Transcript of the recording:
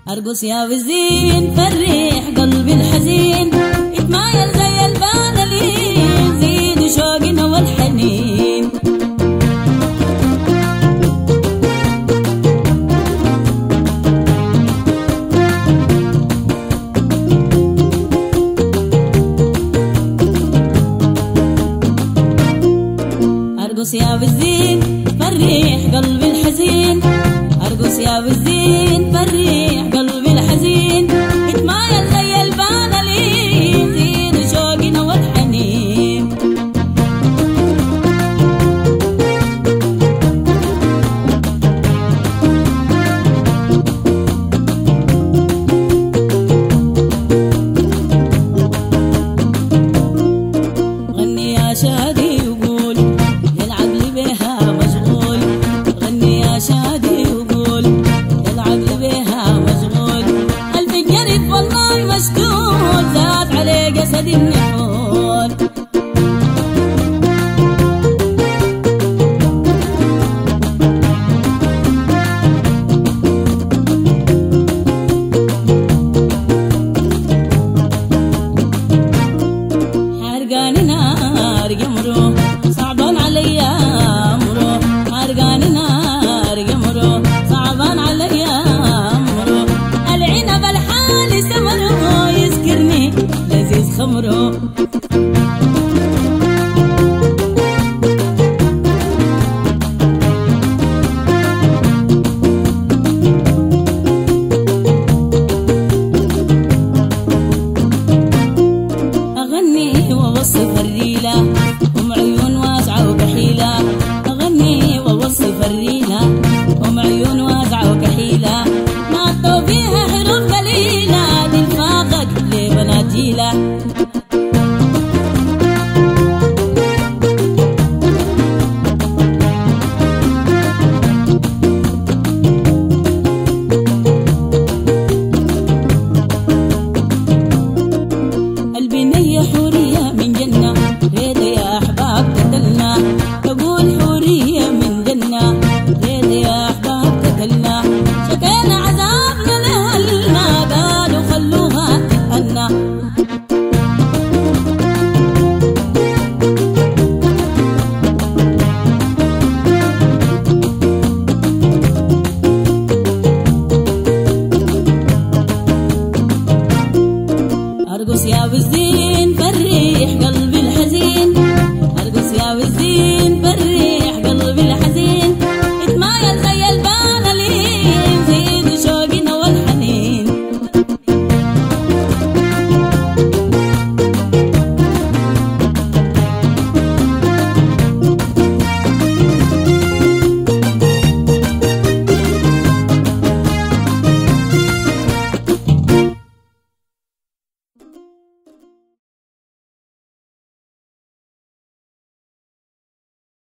ارقص يا وزين فرح قلبي الحزين اتمايل زي البانلين زيد شوقنا والحنين ارقص يا بالزين فرح قلبي الحزين ارقص يا بالزين فرح قلبي الحزين اتمايل زي البانلين زين شوقنا والحنين غني يا شادي وقول للعقل بها مشغول غني يا شادي